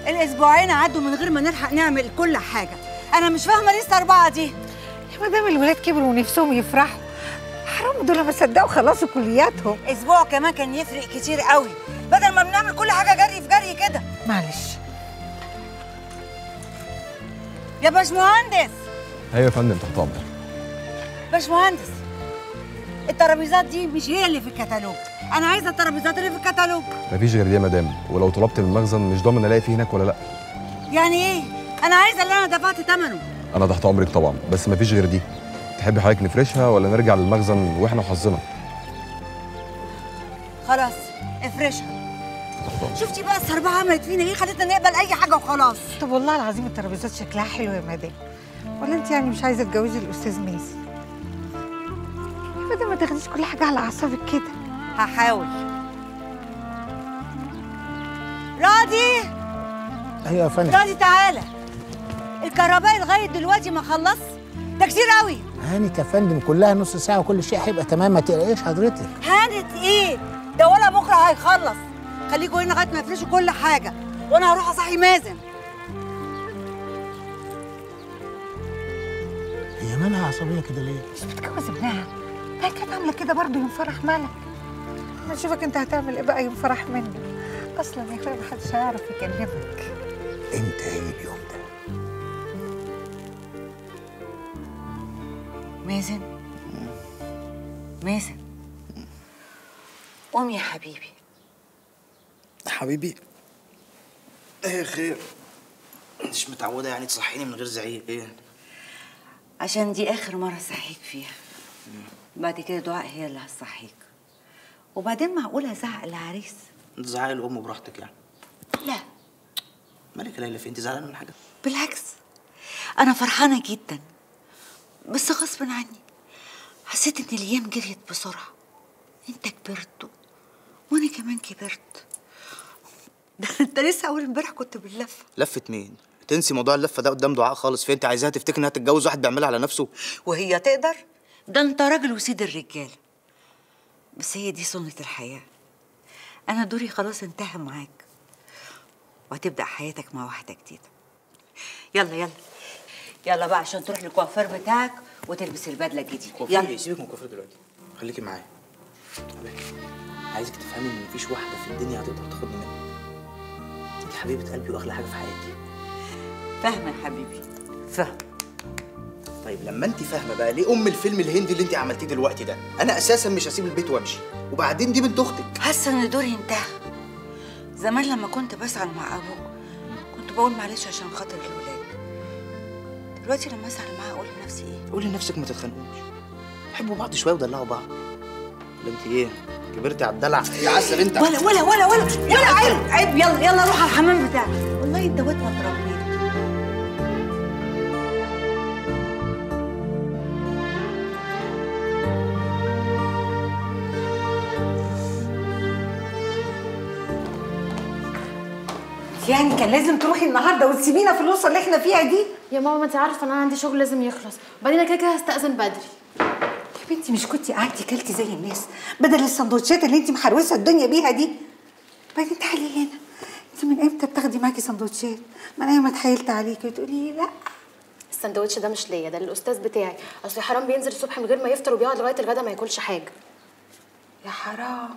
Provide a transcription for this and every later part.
الاسبوعين عدوا من غير ما نلحق نعمل كل حاجه انا مش فاهمه لسه اربعه دي يا مدام الولاد كبروا ونفسهم يفرحوا حرام دول ما صدقوا خلصوا كلياتهم اسبوع كمان كان يفرق كتير قوي بدل ما بنعمل كل حاجه جري في جري كده معلش يا باشمهندس ايوه يا فندم تحت امرك باشمهندس الترابيزات دي مش هي اللي في الكتالوج انا عايزه الترابيزات اللي في الكتالوج مفيش غير دي يا مدام ولو طلبت من المخزن مش ضامن الاقي فيه هناك ولا لا يعني ايه انا عايزه اللي انا دفعت ثمنه انا تحت امرك طبعا بس مفيش غير دي تحبي حضرتك نفرشها ولا نرجع للمخزن واحنا وحظنا خلاص افرشها شفتي بقى السربعه عملت فينا ايه خلتنا نقبل اي حاجه وخلاص طب والله العظيم الترابيزات شكلها حلو يا مدام ولا انت يعني مش عايزه تتجوزي الاستاذ مازن يا مدام ما تاخديش كل حاجه على اعصابك كده هحاول راضي ايوه يا فندم راضي تعالى الكهربائي لغايه دلوقتي ما خلص ده كتير قوي هانت يا فندم كلها نص ساعه وكل شيء هيبقى تمام ما تقلقيش حضرتك هانت ايه ده ولا بكره هيخلص خليكوا هنا لغايه ما يفرشوا كل حاجه وانا هروح اصحي مازن هي مالها عصبيه كده ليه مش بتجوز ابنها هي كانت عامله كده برضه يوم فرح مالك ما نشوفك انت هتعمل ايه بقى يوم فرح منه اصلا يا اخويا محدش هيعرف يكلمك امتى هيجي اليوم ده مازن مازن قوم يا حبيبي حبيبي ايه خير مش متعودة يعني تصحيني من غير زعيق ايه عشان دي اخر مره صحيك فيها بعد كده دعاء هي اللي هتصحيك وبعدين معقول ازعق العريس انت زعقي الام براحتك يعني لا مالك يا ليلى في انت زعلانة من حاجة بالعكس انا فرحانه جدا بس غصب عني حسيت ان الايام جريت بسرعه انت كبرت وانا كمان كبرت ده انت لسه اول امبارح كنت باللفه لفة مين تنسي موضوع اللفة ده قدام دعاء خالص في انت عايزاها تفتكر انها تتجوز واحد بيعملها على نفسه وهي تقدر ده انت راجل وسيد الرجاله بس هي دي سنه الحياه انا دوري خلاص انتهى معاك وهتبدا حياتك مع واحده جديده يلا يلا يلا بقى عشان تروح للكوافير بتاعك وتلبس البدله الجديده يلا سيبك من الكوافير دلوقتي خليكي معايا عايزك تفهمي ان مفيش واحدة في الدنيا هتقدر تاخدني منك انت حبيبة قلبي واغلى حاجة في حياتي فاهمه يا حبيبي فاهمه طيب لما انت فاهمه بقى ليه ام الفيلم الهندي اللي انت عملتيه دلوقتي ده انا اساسا مش هسيب البيت وامشي وبعدين دي بنت اختك حاسه ان دوري انتهى زمان لما كنت بزعل مع ابوك كنت بقول معلش عشان خاطر الولاد دلوقتي لما ازعل معاه اقول لنفسي ايه قولي لنفسك ما تتخانقوش حبوا بعض شويه ودلعوا بعض ولا انت ايه كبرتي على الدلع يا عسل انت ولا ولا ولا ولا ولا عيب عيب يلا يلا روح على الحمام بتاعك والله انت واد ما تربيت يعني كان لازم تروحي النهارده وتسيبينا في الوصه اللي احنا فيها دي يا ماما ما انت عارفه ان انا عندي شغل لازم يخلص بعدين أنا كده كده هستأذن بدري يا بنتي مش كنتي قعدتي كلتي زي الناس بدل السندوتشات اللي انت محروسه الدنيا بيها دي بعدين تعالي هنا انت من امتى بتاخدي معاكي سندوتشات من ايام ما اتحايلت عليكي وتقولي لي لا السندوتش ده مش ليا ده للاستاذ بتاعي اصل حرام بينزل الصبح من غير ما يفطر وبيقعد لغايه الغدا ما ياكلش حاجه يا حرام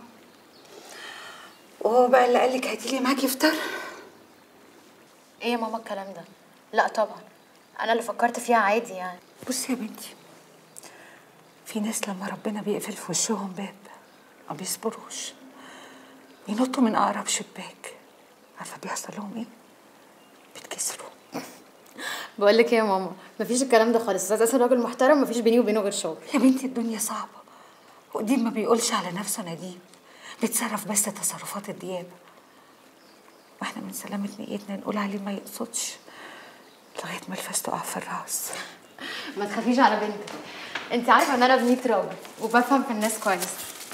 وهو بقى اللي قالك هاتي لي معاكي فطار ايه يا ماما الكلام ده لا طبعا انا اللي فكرت فيها عادي يعني بصي يا بنتي في ناس لما ربنا بيقفل في وشهم باب ما بيصبروش بينطوا من اقرب شباك عارفه بيحصل لهم ايه بيتكسروا بقول لك ايه يا ماما مفيش الكلام ده خالص استاذ اساسا راجل محترم مفيش بيني وبينه غير شغل يا بنتي الدنيا صعبه ودين ما بيقولش على نفسه نديم بيتصرف بس تصرفات الديابه واحنا من سلامة نيتنا نقول عليه ما يقصدش لغايه ما الفاس تقع في الراس ما تخافيش على بنتك انت عارفه ان انا بنيت راجل وبفهم في الناس كويس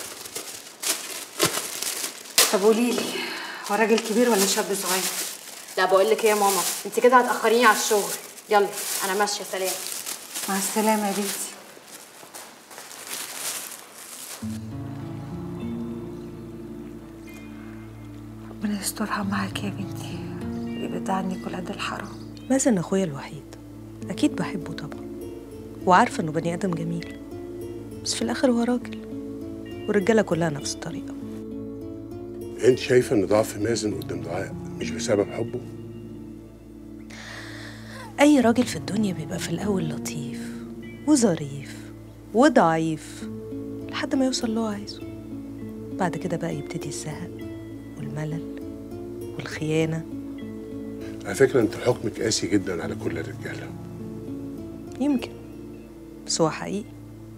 طب قولي لي هو راجل كبير ولا شاب صغير لا بقول لك ايه يا ماما انت كده هتاخريني على الشغل يلا انا ماشيه سلام مع السلامه يا بنتي ربنا يسترها معاك يا بنتي يبعد عنك ولاد الحرام مازن اخويا الوحيد اكيد بحبه طبعا وعارفه انه بني ادم جميل بس في الاخر هو راجل والرجاله كلها نفس الطريقه انت شايفه ان ضعف مازن قدام دعاء مش بسبب حبه اي راجل في الدنيا بيبقى في الاول لطيف وظريف وضعيف لحد ما يوصل اللي هو عايزه بعد كده بقى يبتدي الزهق والملل والخيانه على فكره انت حكمك قاسي جدا على كل الرجاله يمكن بس هو حقيقي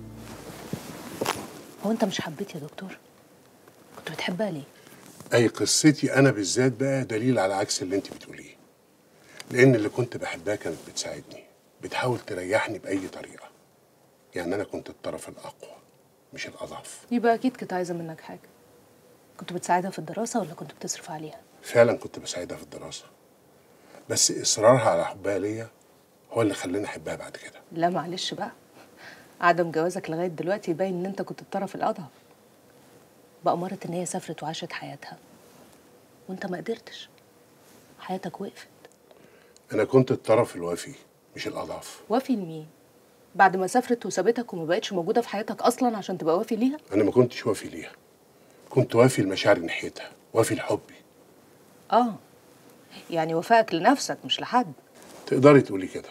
هو انت مش حبيت يا دكتور كنت بتحبها ليه اي قصتي انا بالذات بقى دليل على عكس اللي انت بتقوليه لان اللي كنت بحبها كانت بتساعدني بتحاول تريحني باي طريقه يعني انا كنت الطرف الاقوى مش الاضعف يبقى اكيد كانت عايزه منك حاجه كنت بتساعدها في الدراسه ولا كنت بتصرف عليها فعلا كنت بساعدها في الدراسه بس اصرارها على حبها ليا هو اللي خلاني احبها بعد كده لا معلش بقى عدم جوازك لغايه دلوقتي يبين ان انت كنت الطرف الاضعف بأمارة ان هي سافرت وعاشت حياتها وانت ما قدرتش حياتك وقفت انا كنت الطرف الوفي مش الاضعف وافي لمين بعد ما سافرت وسابتك وما بقتش موجوده في حياتك اصلا عشان تبقى وافي ليها انا ما كنتش وافي ليها كنت وافي لمشاعري ناحيتها وافي لحبي اه يعني وفائك لنفسك مش لحد تقدري تقولي كده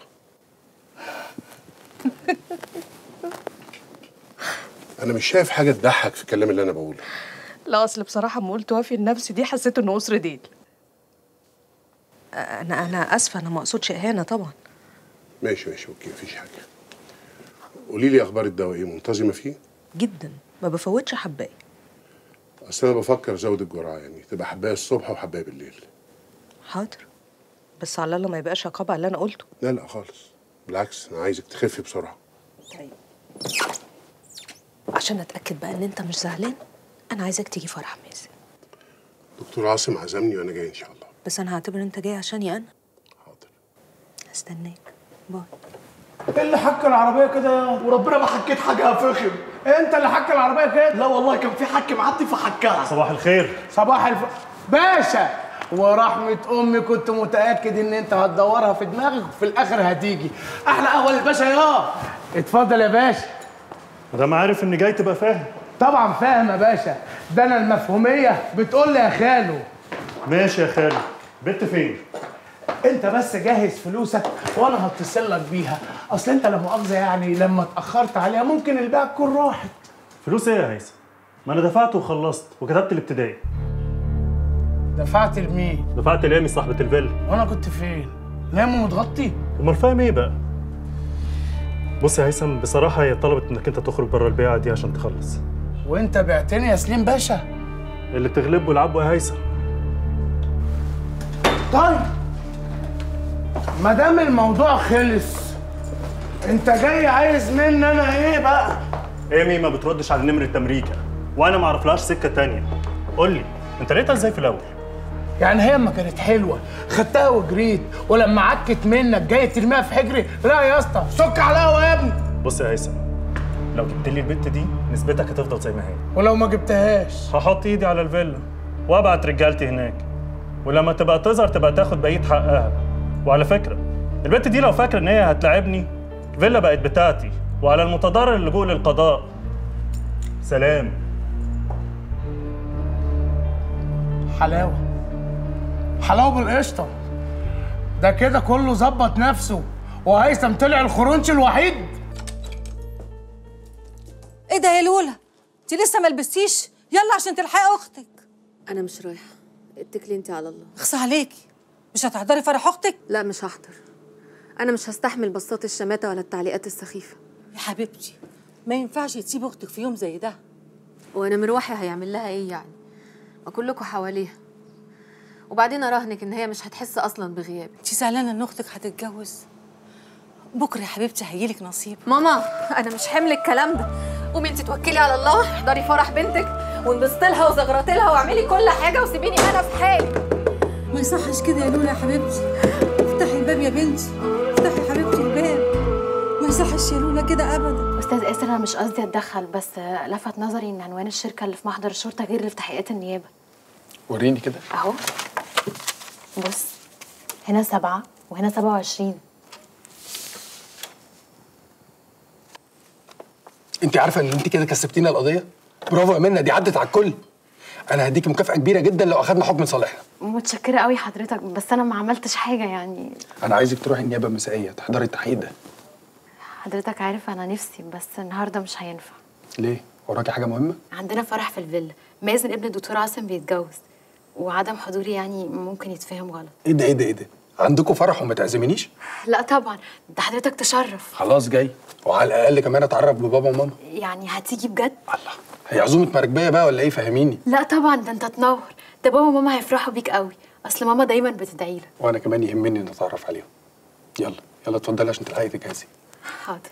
انا مش شايف حاجه تضحك في الكلام اللي انا بقوله لا اصل بصراحه ما قلت وافي لنفسي دي حسيت انه قصر ديل انا انا اسفه انا ما اقصدش اهانه طبعا ماشي ماشي اوكي مفيش حاجه قولي لي اخبار الدواء ايه منتظمه فيه جدا ما بفوتش حبايه اصل انا بفكر ازود الجرعه يعني تبقى حبايه الصبح وحبايه بالليل حاضر بس على الله ما يبقاش عقاب على اللي انا قلته لا لا خالص بالعكس انا عايزك تخفي بسرعه طيب عشان اتاكد بقى ان انت مش زعلان انا عايزك تيجي فرح مازن دكتور عاصم عزمني وانا جاي ان شاء الله بس انا هعتبر انت جاي عشاني انا حاضر هستناك باي ايه اللي حك العربيه كده وربنا ما حكيت حاجه يا فخم انت اللي حك العربيه كده لا والله كان في حك معدي فحكها صباح الخير صباح الف باشا ورحمة أمي كنت متأكد إن أنت هتدورها في دماغك وفي الآخر هتيجي أحلى قهوة للباشا يا اتفضل يا باشا مدام عارف إني جاي تبقى فاهم طبعا فاهم يا باشا ده أنا المفهومية بتقول لي يا خالو ماشي يا خالد بنت فين؟ أنت بس جهز فلوسك وأنا هتصل لك بيها أصل أنت لا مؤاخذة يعني لما اتأخرت عليها ممكن البيع تكون راحت فلوس إيه يا هيثم؟ ما أنا دفعت وخلصت وكتبت الابتدائي دفعت لمين؟ دفعت لامي صاحبة الفيلا وأنا كنت فين؟ نام متغطي؟ أمال فاهم إيه بقى؟ بص يا هيثم بصراحة هي طلبت إنك أنت تخرج بره البيعة دي عشان تخلص وأنت بعتني يا سليم باشا اللي تغلبه العبه يا هيثم طيب ما دام الموضوع خلص انت جاي عايز مني انا ايه بقى؟ ايمي ما بتردش على نمرة امريكا وانا ما اعرفلهاش سكة تانية قول لي انت لقيتها ازاي في الاول؟ يعني هي ما كانت حلوه خدتها وجريت ولما عكت منك جاي ترميها في حجري لا يا اسطى سك على القهوه يا ابني بص يا هيثم لو جبت لي البت دي نسبتك هتفضل زي ما هي ولو ما جبتهاش هحط ايدي على الفيلا وابعت رجالتي هناك ولما تبقى تظهر تبقى تاخد بقيه حقها وعلى فكره البت دي لو فاكره ان هي هتلاعبني الفيلا بقت بتاعتي وعلى المتضرر اللجوء للقضاء سلام حلاوه حلاوه بالقشطه ده كده كله ظبط نفسه وهيثم طلع الخرونش الوحيد ايه ده يا لولا انت لسه ما لبستيش يلا عشان تلحقي اختك انا مش رايحه اتكلي انت على الله اخصى عليكي مش هتحضري فرح اختك لا مش هحضر انا مش هستحمل بساط الشماته ولا التعليقات السخيفه يا حبيبتي ما ينفعش تسيبي اختك في يوم زي ده وانا مروحي هيعمل لها ايه يعني ما كلكم حواليها وبعدين اراهنك ان هي مش هتحس اصلا بغيابي انت زعلانه ان اختك هتتجوز بكره يا حبيبتي هيجيلك نصيب ماما انا مش حمل الكلام ده قومي انت توكلي على الله احضري فرح بنتك وانبسطي لها وزغرطي لها واعملي كل حاجه وسيبيني انا في حالي ما يصحش كده يا لولا يا حبيبتي افتحي الباب يا بنتي افتحي يا حبيبتي الباب ما يصحش يا لولا كده ابدا استاذ اسر انا مش قصدي اتدخل بس لفت نظري ان عنوان الشركه اللي في محضر الشرطه غير اللي في تحقيقات النيابه وريني كده اهو بص هنا سبعة وهنا سبعة وعشرين انت عارفه ان انت كده كسبتينا القضيه برافو يا منى دي عدت على الكل انا هديكي مكافاه كبيره جدا لو اخدنا حكم لصالحنا متشكرة قوي حضرتك بس أنا ما عملتش حاجة يعني انا عايزك تروحي النيابه المسائيه تحضري التحقيق ده حضرتك عارف أنا نفسي بس النهاردة مش هينفع ليه وراكي حاجه مهمه عندنا فرح في الفيلا مازن ابن الدكتور عاصم بيتجوز وعدم حضوري يعني ممكن يتفهم غلط ايه ده ايه ده ايه ده عندكم فرح وما تعزمنيش لا طبعا ده حضرتك تشرف خلاص جاي وعلى الاقل كمان اتعرف ببابا وماما يعني هتيجي بجد هي عزومه مراكبيه بقى ولا ايه فهميني لا طبعا ده انت تنور ده بابا وماما هيفرحوا بيك قوي اصل ماما دايما بتدعي لك وانا كمان يهمني ان اتعرف عليهم يلا يلا اتفضلي عشان تلحقي تجهزي حاضر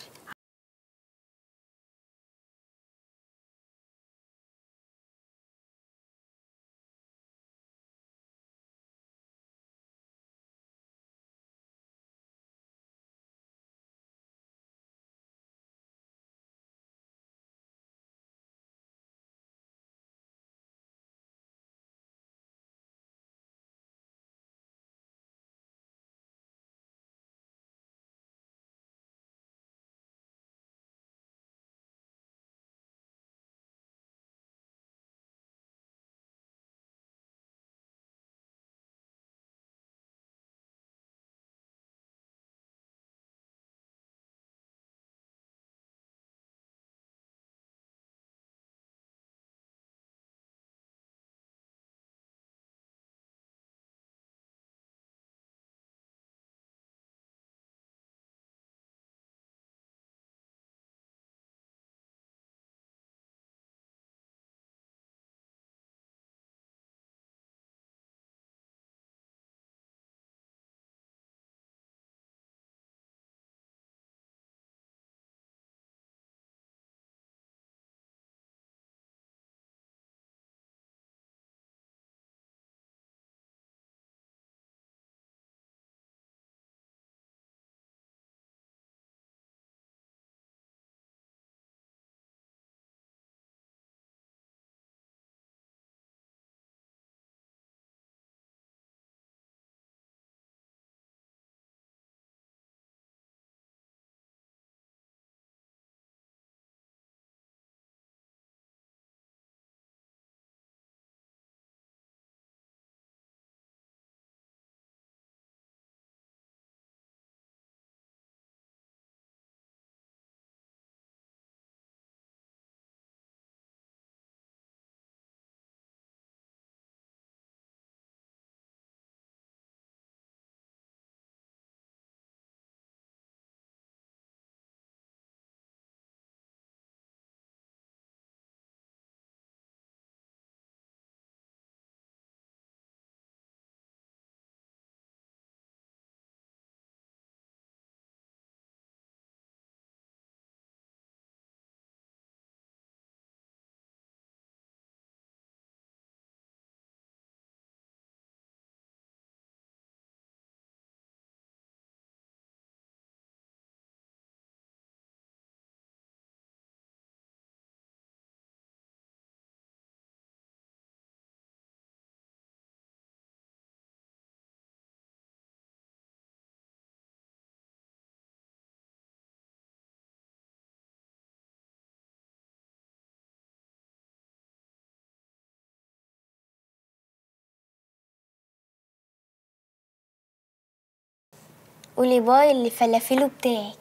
قولي باي اللي فلافله بتاعك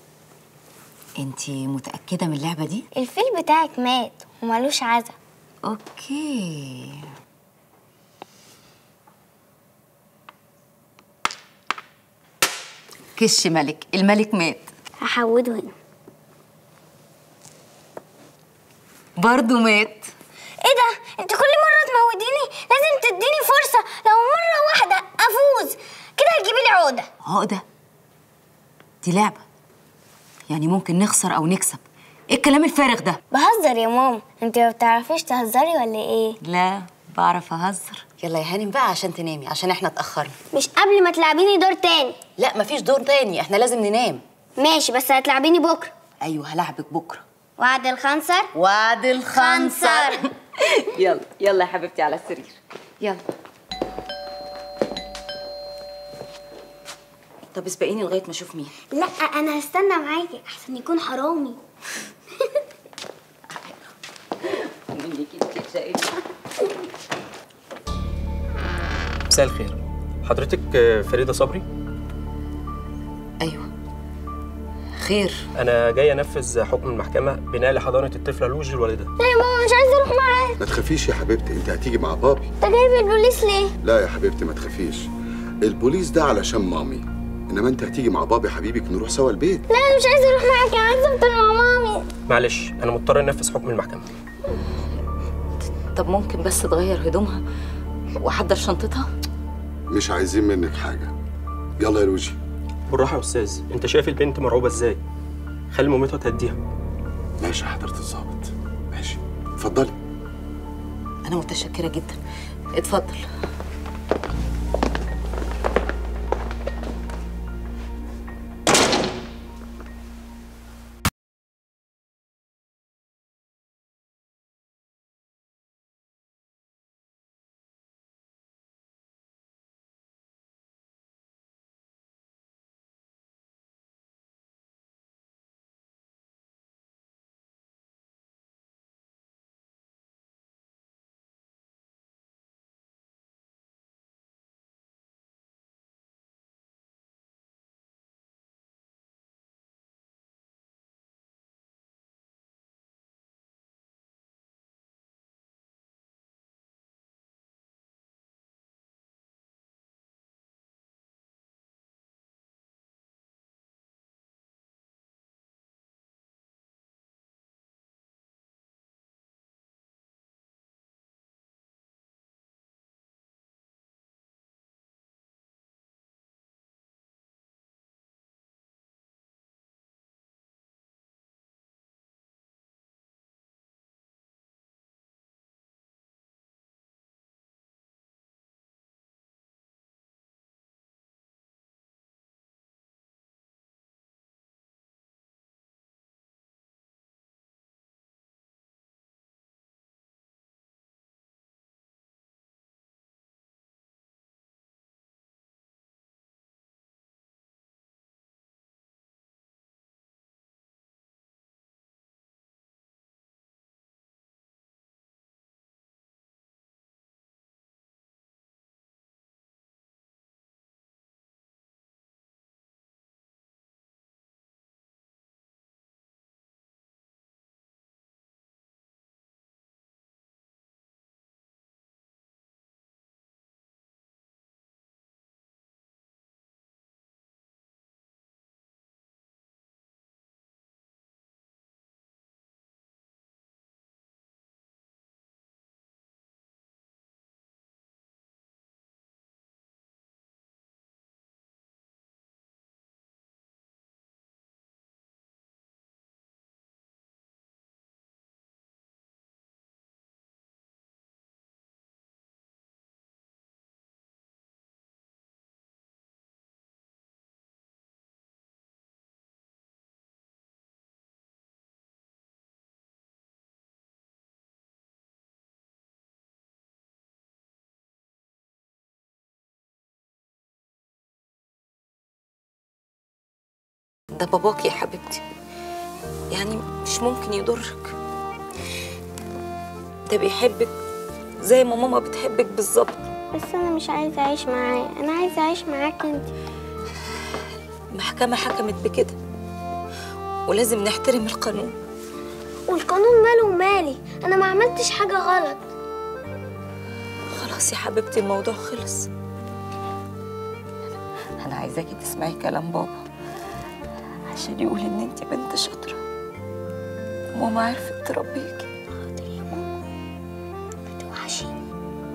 انتي متأكدة من اللعبة دي؟ الفيل بتاعك مات ومالوش عزا اوكي كش ملك الملك مات هحوده هنا برضه مات ايه ده انت كل مره تموتيني لازم تديني فرصه لو مره واحده افوز كده هتجيبي لي عقده عقدة دي لعبة يعني ممكن نخسر أو نكسب ايه الكلام الفارغ ده؟ بهزر يا ماما انت ما بتعرفيش تهزري ولا ايه لا بعرف أهزر يلا يا هانم بقى عشان تنامي عشان احنا اتأخرنا مش قبل ما تلعبيني دور تاني لا مفيش دور تاني احنا لازم ننام ماشي بس هتلعبيني بكره ايوه هلعبك بكره وعد الخنصر وعد الخنصر خنصر. يلا يلا يا حبيبتي على السرير يلا طب اسبقيني لغايه ما اشوف مين لا انا هستنى معاكي احسن يكون حرامي مساء الخير حضرتك آه، فريده صبري ايوه خير انا جاي انفذ حكم المحكمه بناء لحضانه الطفله لوجي الوالده لا يا ماما مش عايزه اروح معاه ما تخافيش يا حبيبتي انت هتيجي مع بابي انت جايب البوليس ليه لا يا حبيبتي ما تخافيش البوليس ده علشان مامي انما انت هتيجي مع بابي حبيبك نروح سوا البيت لا انا مش عايزه اروح معاك انا عايزه افضل مع مامي معلش انا مضطر انفذ حكم المحكمه طب ممكن بس تغير هدومها واحضر شنطتها مش عايزين منك حاجه يلا يا لوجي بالراحه يا استاذ انت شايف البنت مرعوبه ازاي خلي مامتها تهديها ماشي يا حضره الظابط ماشي اتفضلي انا متشكره جدا اتفضل ده باباك يا حبيبتي يعني مش ممكن يضرك ده بيحبك زي ما ماما بتحبك بالظبط بس انا مش عايزه اعيش معاه انا عايزه اعيش معاك انت المحكمة حكمت بكده ولازم نحترم القانون والقانون ماله ومالي انا ما عملتش حاجه غلط خلاص يا حبيبتي الموضوع خلص أنا عايزاكي تسمعي كلام بابا عشان يقول إن أنت بنت شاطرة وماما عرفت تربيكي توحشيني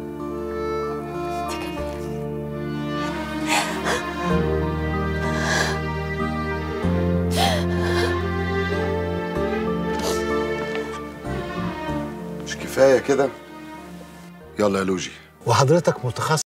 مش كفايه كده يلا يا لوجي وحضرتك متخصص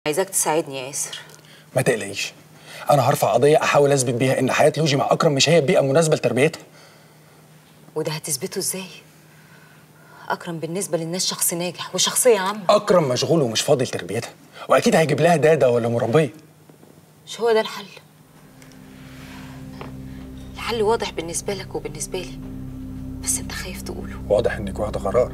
عايزاك تساعدني يا ياسر ما تقلقيش انا هرفع قضيه احاول اثبت بيها ان حياه لوجي مع اكرم مش هي البيئه المناسبه لتربيتها وده هتثبته ازاي اكرم بالنسبه للناس شخص ناجح وشخصيه عامه اكرم مشغول ومش فاضي لتربيتها واكيد هيجيب لها داده ولا مربيه مش هو ده الحل الحل واضح بالنسبه لك وبالنسبه لي بس انت خايف تقوله واضح انك واخده قرار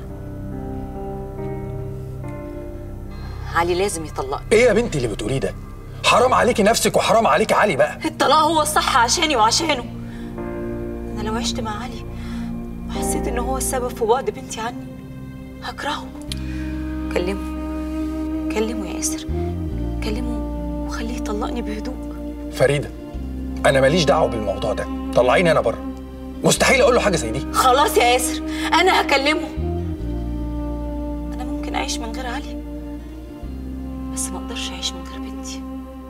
علي لازم يطلقني ايه يا بنتي اللي بتقوليه ده حرام عليكي نفسك وحرام عليكي علي بقى الطلاق هو الصح عشاني وعشانه انا لو عشت مع علي وحسيت ان هو السبب في بعد بنتي عني هكرهه كلمه كلمه يا ياسر كلمه وخليه يطلقني بهدوء فريده انا ماليش دعوه بالموضوع ده طلعيني انا بره مستحيل اقول له حاجه زي دي خلاص يا ياسر انا هكلمه انا ممكن اعيش من غير علي بس ما اقدرش اعيش من غير بنتي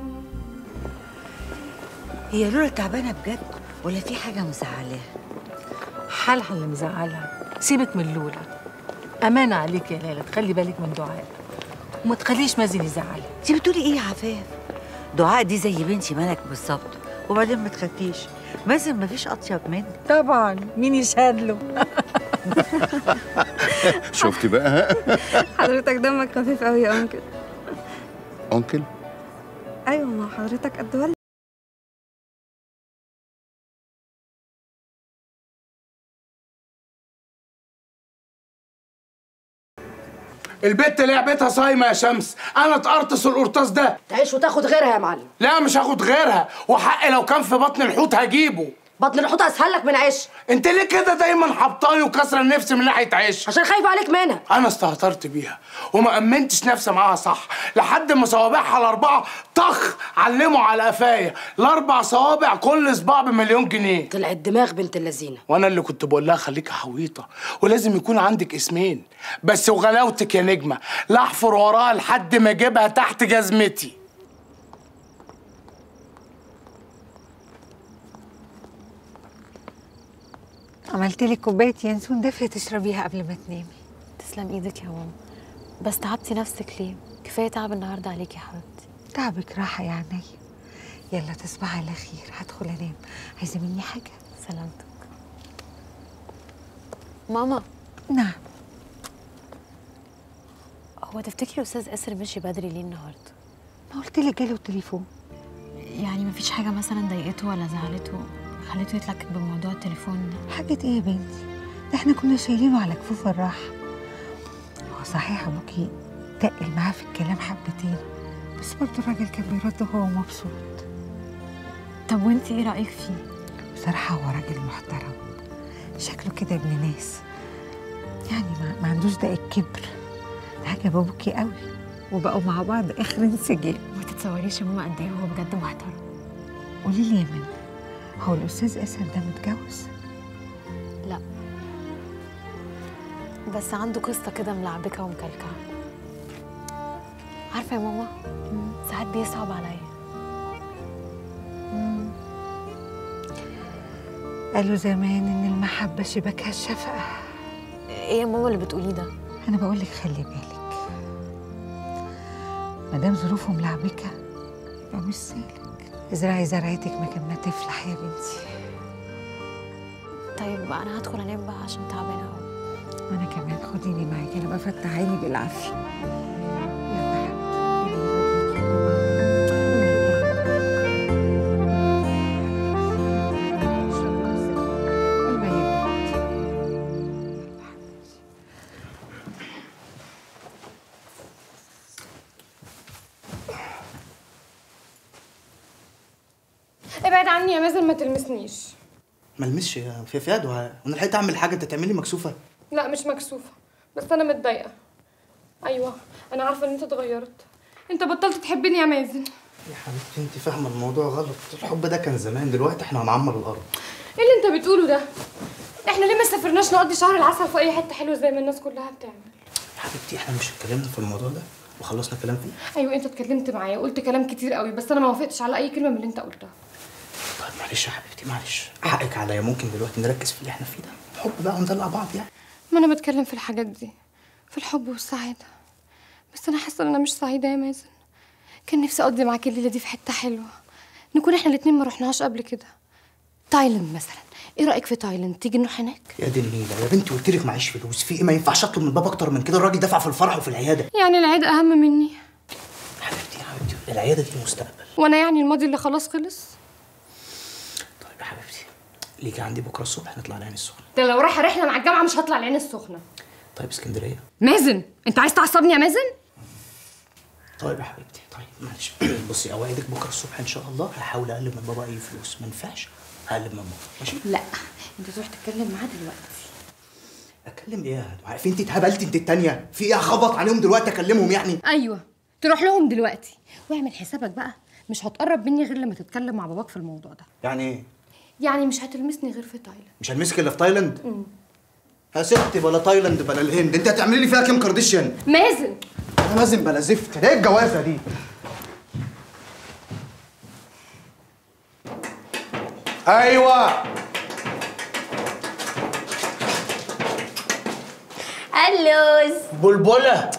هي لولا تعبانه بجد ولا في حاجه مزعلاها حالها اللي مزعلها سيبك من لولا أمانة عليك يا ليلى تخلي بالك من دعاء وما تخليش مازن يزعلها انت بتقولي ايه يا عفاف دعاء دي زي بنتي ملك بالظبط وبعدين ما تخافيش مازن ما فيش اطيب منه طبعا مين يشهد له شفتي بقى حضرتك دمك خفيف قوي يا انكل انكل ايوه ما حضرتك قد والدي البت لعبتها صايمه يا شمس انا اتقرطس القرطاس ده تعيش وتاخد غيرها يا معلم لا مش هاخد غيرها وحقي لو كان في بطن الحوت هجيبه بطن الحوت اسهل لك من عيش انت ليه كده دايما حبطاني وكسره النفس من ناحيه عيش عشان خايف عليك منها انا استهترت بيها وما امنتش نفسي معاها صح لحد ما صوابعها الاربعه طخ علموا على قفايا الاربع صوابع كل صباع بمليون جنيه طلعت دماغ بنت اللذينه وانا اللي كنت بقول لها خليكي حويطه ولازم يكون عندك اسمين بس وغلاوتك يا نجمه لا احفر وراها لحد ما اجيبها تحت جزمتي عملت لك كوبايه ينسون دافيه تشربيها قبل ما تنامي تسلم ايدك يا ماما بس تعبتي نفسك ليه كفايه تعب النهارده عليكي يا حبيبتي تعبك راحه يا عينيا يلا تصبحي على خير هدخل انام عايزه مني حاجه سلامتك ماما نعم هو تفتكري استاذ اسر مشي بدري ليه النهارده ما قلت لك جاله التليفون يعني مفيش حاجه مثلا ضايقته ولا زعلته خليته يتلكك بموضوع التليفون ده حاجه ايه يا بنتي ده احنا كنا شايلينه على كفوف الراحه هو صحيح ابوكي تقل معاه في الكلام حبتين بس برضه الراجل كان بيرد وهو مبسوط طب وانت ايه رايك فيه بصراحه هو راجل محترم شكله كده ابن ناس يعني ما, ما عندوش ده الكبر ده عجب ابوكي قوي وبقوا مع بعض اخر انسجام ما تتصوريش يا ماما قد ايه هو بجد محترم قولي لي يا من هو الاستاذ اسر ده متجوز لا بس عنده قصه كده ملعبكه ومكلكعه عارفه يا ماما ساعات بيصعب عليا قالوا زمان ان المحبه شبكها الشفقه ايه يا ماما اللي بتقوليه ده انا بقول لك خلي بالك ما دام ظروفه ملعبكه يبقى مش سالك ازرعي زرعتك مكان ما تفلح يا بنتي طيب انا هدخل انام بقى عشان تعبانه قوي وانا كمان خديني معاكي انا بفتح عيني بالعافيه ابعد عني يا مازن ما تلمسنيش ما المسش يا في فيها دعاء انا لحقت اعمل حاجه انت تعملي مكسوفه لا مش مكسوفه بس انا متضايقه ايوه انا عارفه ان انت اتغيرت انت بطلت تحبني يا مازن يا حبيبتي انت فاهمه الموضوع غلط الحب ده كان زمان دلوقتي احنا هنعمر الارض ايه اللي انت بتقوله ده احنا ليه ما سافرناش نقضي شهر العسل في اي حته حلوه زي ما الناس كلها بتعمل يا حبيبتي احنا مش اتكلمنا في الموضوع ده وخلصنا كلام فيه ايوه انت اتكلمت معايا وقلت كلام كتير قوي بس انا ما وافقتش على اي كلمه من اللي انت قلتها طيب معلش يا حبيبتي معلش حقك عليا ممكن دلوقتي نركز في اللي احنا فيه ده حب بقى وندلع بعض يعني ما انا بتكلم في الحاجات دي في الحب والسعاده بس انا حاسه ان انا مش سعيده يا مازن كان نفسي اقضي معاك الليله دي في حته حلوه نكون احنا الاتنين ما رحناهاش قبل كده تايلاند مثلا ايه رايك في تايلاند تيجي نروح هناك يا دي النيله يا بنتي قلت لك معيش فلوس في ايه ما ينفعش اطلب من بابا اكتر من كده الراجل دفع في الفرح وفي العياده يعني العيد اهم مني العياده دي المستقبل وانا يعني الماضي اللي خلاص خلص طيب يا حبيبتي ليكي عندي بكره الصبح نطلع العين السخنه ده لو رايحه رحله مع الجامعه مش هطلع العين السخنه طيب اسكندريه مازن انت عايز تعصبني يا مازن طيب يا حبيبتي طيب معلش بصي اوعدك بكره الصبح ان شاء الله هحاول اقلب من بابا اي فلوس ما ينفعش هقلب من ماما ماشي لا انت تروح تتكلم معاه دلوقتي اكلم ايه يا عارف انت اتهبلتي انت التانيه في ايه هخبط عليهم دلوقتي اكلمهم يعني ايوه تروح لهم دلوقتي واعمل حسابك بقى مش هتقرب مني غير لما تتكلم مع باباك في الموضوع ده يعني ايه يعني مش هتلمسني غير في تايلاند مش هنمسك الا في تايلاند يا ستي بلا تايلاند بلا الهند انت هتعملي لي فيها كام كارديشيان مازن انا لازم بلا زفت ده ايه الجوازه دي ايوه اللوز بلبله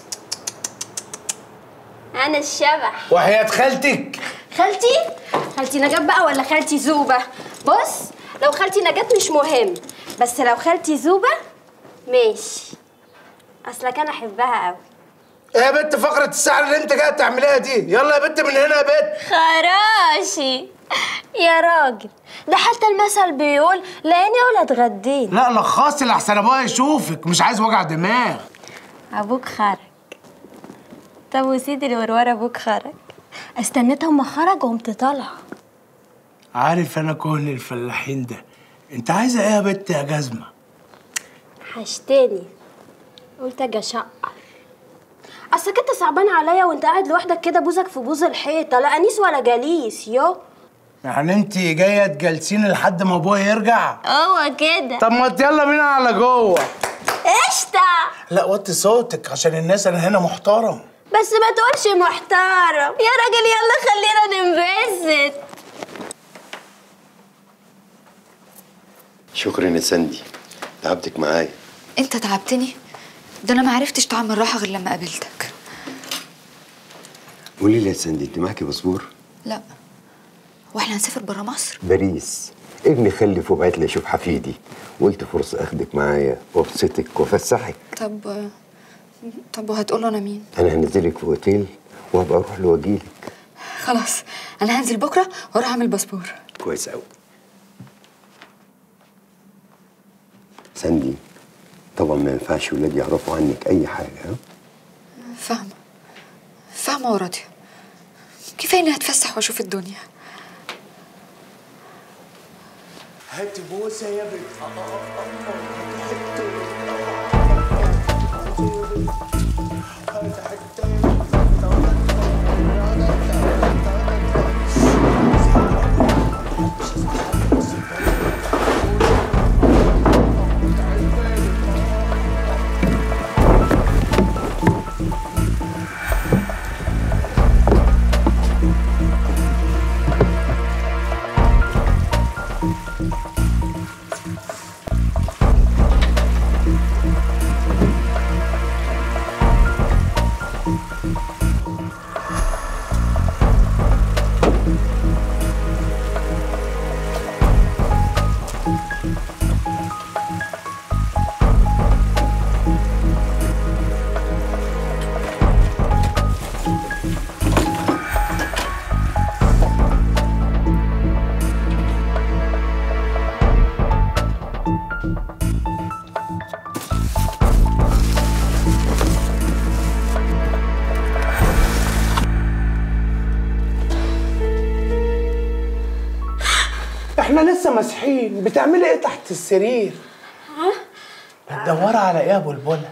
انا الشبح وحياة خالتك خالتي خالتي نجاة بقى ولا خالتي زوبة بص لو خالتي نجاة مش مهم بس لو خالتي زوبة ماشي اصلك انا احبها قوي ايه يا بنت فقرة السحر اللي انت جاي تعمليها دي يلا يا بنت من هنا يا بنت خراشي يا راجل ده حتى المثل بيقول لاني ولا اتغديت لا لخصي لحسن ابويا يشوفك مش عايز وجع دماغ ابوك خرج طب وسيدي الورور ابوك خرج استنيت اما خرج وقمت طالعه عارف انا كهن الفلاحين ده انت عايزه ايه يا بنت يا جزمه حشتني قلت اجي اشقر اصلك انت صعبان عليا وانت قاعد لوحدك كده بوزك في بوز الحيطه لا انيس ولا جليس يو يعني انت جايه تجلسيني لحد ما ابويا يرجع هو كده طب ما يلا بينا على جوه قشطه لا وطي صوتك عشان الناس انا هنا محترم بس ما تقولش محترم يا راجل يلا خلينا ننبسط شكرا يا سندي تعبتك معايا انت تعبتني ده انا ما عرفتش طعم الراحه غير لما قابلتك قولي لي يا سندي انت معاكي باسبور لا واحنا هنسافر برا مصر باريس ابني خلف وبعت لي اشوف حفيدي وقلت فرصه اخدك معايا وابسطك وافسحك طب طب وهتقول له انا مين انا هنزلك في اوتيل وهبقى اروح له واجيلك خلاص انا هنزل بكره واروح اعمل باسبور كويس قوي سندي طبعا ما ينفعش ولادي يعرفوا عنك اي حاجه ها فاهمه فاهمه وراضيه كفايه اني هتفسح واشوف الدنيا هات بوسه يا بنت احنا لسه مسحين بتعملي ايه تحت السرير بتدوري على ايه يا بلبله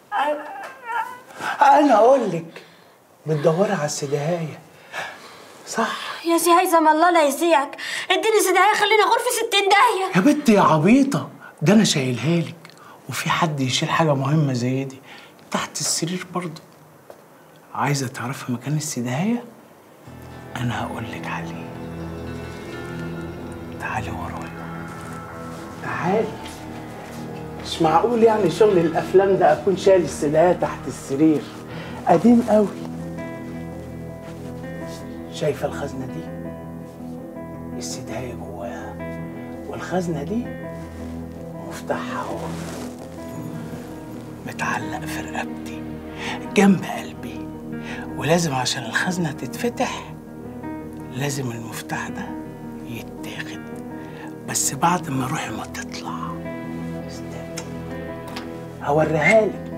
انا اقول لك بتدوري على السدهايه صح يا سي هيثم الله لا يسيعك اديني سدايه خلينا غرفه ستين داهيه يا بنت يا عبيطه ده انا شايلها لك وفي حد يشيل حاجه مهمه زي دي تحت السرير برضه عايزه تعرفي مكان السدهايه انا هقول لك عليه تعالي ورايا تعالي مش معقول يعني شغل الافلام ده اكون شايل السدايه تحت السرير قديم قوي شايفه الخزنه دي السدايه جواها والخزنه دي مفتاحها اهو متعلق في رقبتي جنب قلبي ولازم عشان الخزنه تتفتح لازم المفتاح ده يتاخد بس بعد ما روحي ما تطلع استنى هوريها لك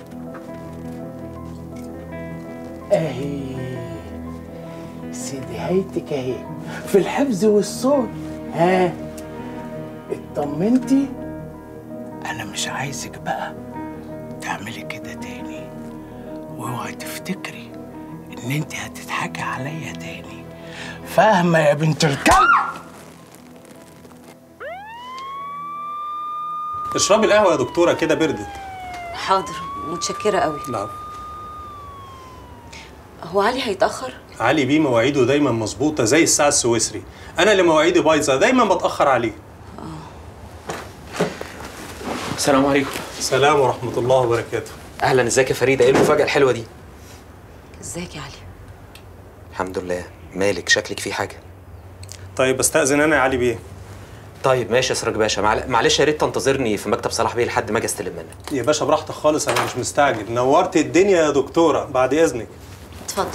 اهي سيدي هيتك اهي في الحفظ والصون ها اطمنتي انا مش عايزك بقى تعملي كده تاني واوعي تفتكري ان انت هتضحكي عليا تاني فاهمه يا بنت الكلب اشربي القهوه يا دكتوره كده بردت حاضر متشكرة قوي نعم هو علي هيتأخر؟ علي بيه مواعيده دايما مظبوطه زي الساعه السويسري انا اللي مواعيدي بايظه دايما بتاخر عليه السلام عليكم السلام ورحمه الله وبركاته اهلا ازيك يا فريده ايه المفاجاه الحلوه دي ازيك يا علي؟ الحمد لله مالك شكلك في حاجه طيب استاذن انا يا علي بيه طيب ماشي يا سراج باشا معل- معلش يا ريت تنتظرني في مكتب صلاح بيه لحد ما اجي استلم منك يا باشا براحتك خالص انا مش مستعجل نورت الدنيا يا دكتوره بعد اذنك اتفضل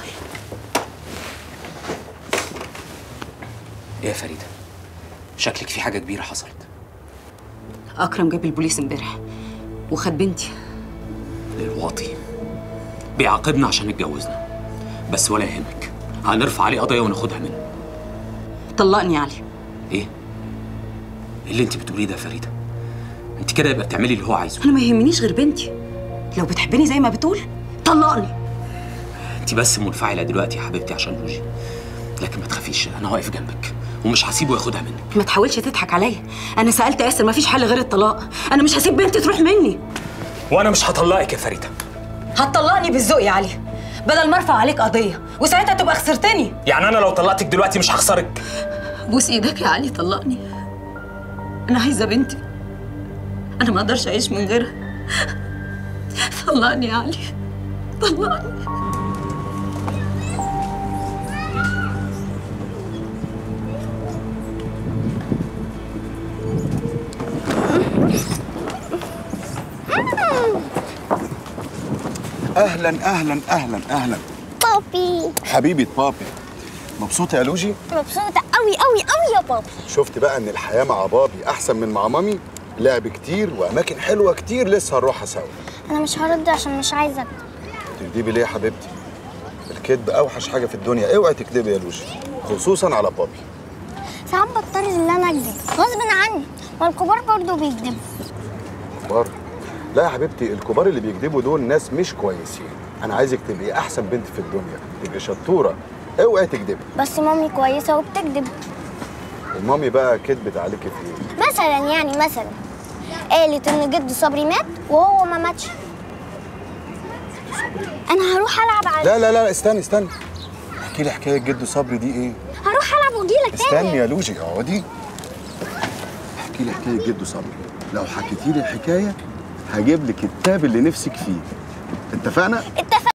ايه يا فريده شكلك في حاجه كبيره حصلت أكرم جاب البوليس امبارح وخد بنتي الواطي بيعاقبنا عشان اتجوزنا بس ولا يهمك هنرفع عليه قضيه وناخدها منه طلقني يا علي ايه إيه اللي انت بتقوليه ده يا فريده انت كده يبقى بتعملي اللي هو عايزه أنا ما يهمنيش غير بنتي لو بتحبني زي ما بتقول طلقني انت بس منفعله دلوقتي يا حبيبتي عشان روجي لكن ما تخافيش انا واقف جنبك ومش هسيبه ياخدها منك ما تحاولش تضحك عليا أنا سألت ياسر ما فيش حل غير الطلاق أنا مش هسيب بنتي تروح مني وانا مش هطلقك يا فريده هتطلقني بالذوق يا علي بدل ما ارفع عليك قضية وساعتها تبقى خسرتني يعني انا لو طلقتك دلوقتي مش هخسرك بوس ايدك يا علي طلقني انا عايزه بنتي انا ما اقدرش اعيش من غيرها طلقني يا علي طلقني اهلا اهلا اهلا اهلا بابي حبيبه بابي مبسوطه يا لوجي مبسوطة قوي قوي قوي يا بابي شفت بقى ان الحياه مع بابي احسن من مع مامي لعب كتير واماكن حلوه كتير لسه هنروحها سوا أنا مش هرد عشان مش عايزة أكتب. تكدبي ليه يا حبيبتي الكذب اوحش حاجه في الدنيا اوعي تكدبي يا لوجي خصوصا على بابي ساعات بضطر إن أنا أكذب غصب عني ما الكبار برضه بيكذبوا كبار لا يا حبيبتي الكبار اللي بيكذبوا دول ناس مش كويسين انا عايزك تبقي احسن بنت في الدنيا تبقي شطوره اوعي تكدبي بس مامي كويسة وبتكذب ومامي بقى كدبت عليكي في ايه مثلا يعني مثلا قالت إن جد صبري مات وهو ما ماتش أنا هروح ألعب على لا لا لا استني استني احكي لي حكايه جد صبري دي ايه هروح ألعب وأجيلك تاني استني يا لوجي اقعدي احكي لي حكايه جد صبري لو حكيتي لي الحكايه هجيب لك الكتاب اللي نفسك فيه اتفقنا اتفقنا